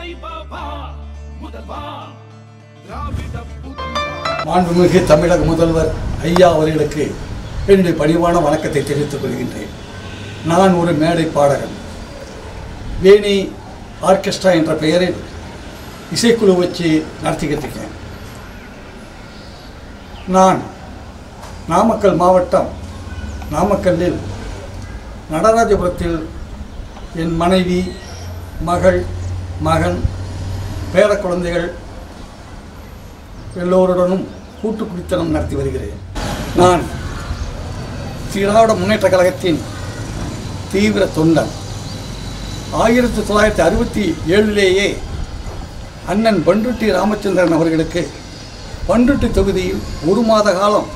பாபா முதல்வா திராவிட புதல்வா மாண்புமிகு தமிழக முதல்வர் ஐயா அவர்களுக்கு என்னுடைய பணிவான வணக்கத்தை தெரிவித்துக் கொள்கின்றேன் நான் ஒரு மேடை பாடகன் வேணி ஆர்கெஸ்ட்ரா என்ற பெயரில் இசைக்குழு வச்சு நடத்திக்கிட்டு இருக்கேன் நான் நாமக்கல் மாவட்டம் நாமக்கல்லில் நடராஜபுரத்தில் என் மனைவி மகள் மகன் பேர குழந்தைகள் எல்லோருடனும் கூட்டு குடித்தனம் நடத்தி வருகிறேன் நான் திராவிட முன்னேற்ற கழகத்தின் தீவிர தொண்டன் ஆயிரத்தி தொள்ளாயிரத்தி அறுபத்தி ஏழிலேயே அண்ணன் பண்ருட்டி ராமச்சந்திரன் அவர்களுக்கு பண்ருட்டி தொகுதியில் ஒரு மாத காலம்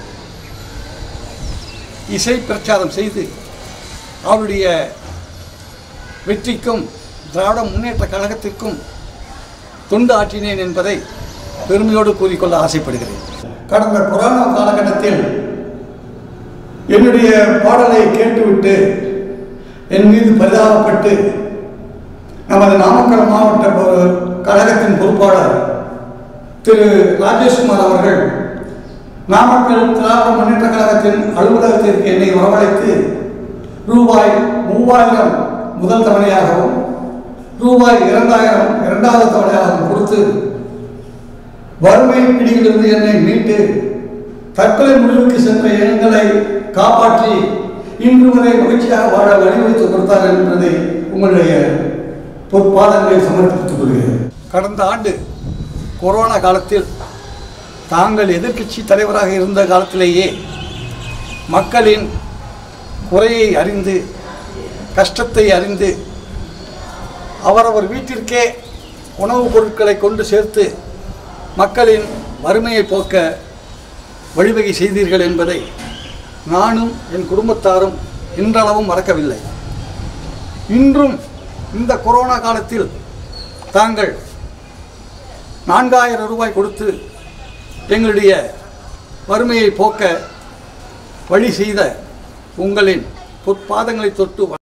இசை பிரச்சாரம் செய்து அவருடைய வெற்றிக்கும் திராவிட முன்னேற்ற கழகத்திற்கும் தொண்டு ஆற்றினேன் என்பதை பெருமையோடு கூறிக்கொள்ள ஆசைப்படுகிறேன் கடந்த கொரோனா காலகட்டத்தில் என்னுடைய பாடலை கேட்டுவிட்டு என் மீது பரிதாபப்பட்டு நமது நாமக்கல் மாவட்ட பொ- கழகத்தின் பொறுப்பாளர் திரு ராஜேஷ்குமார் அவர்கள் நாமக்கல் திராவிட முன்னேற்ற கழகத்தின் அலுவலகத்திற்கு என்னை வரவழைத்து ரூபாய் மூவாயிரம் முதல் தவணையாகவும் ரூபாய் இரண்டாயிரம் இரண்டாவது தவணையாகவும் கொடுத்து வறுமை பிடியிலிருந்து என்னை மீட்டு தற்கொலை முடிவுக்கு சென்ற எங்களை காப்பாற்றி இன்று வரை மகிழ்ச்சியாக வாழ வழிவகுத்து கொடுத்தார் என்பதை உங்களுடைய பொற்பாதங்களை சமர்ப்பித்துக் கொள்கிறேன் கடந்த ஆண்டு கொரோனா காலத்தில் தாங்கள் எதிர்க்கட்சி தலைவராக இருந்த காலத்திலேயே மக்களின் குறையை அறிந்து கஷ்டத்தை அறிந்து அவரவர் வீட்டிற்கே உணவுப் பொருட்களை கொண்டு சேர்த்து மக்களின் வறுமையை போக்க வழிவகை செய்தீர்கள் என்பதை நானும் என் குடும்பத்தாரும் இன்றளவும் மறக்கவில்லை இன்றும் இந்த கொரோனா காலத்தில் தாங்கள் நான்காயிரம் ரூபாய் கொடுத்து எங்களுடைய வறுமையை போக்க வழி செய்த உங்களின் பொற்பாதங்களை தொட்டு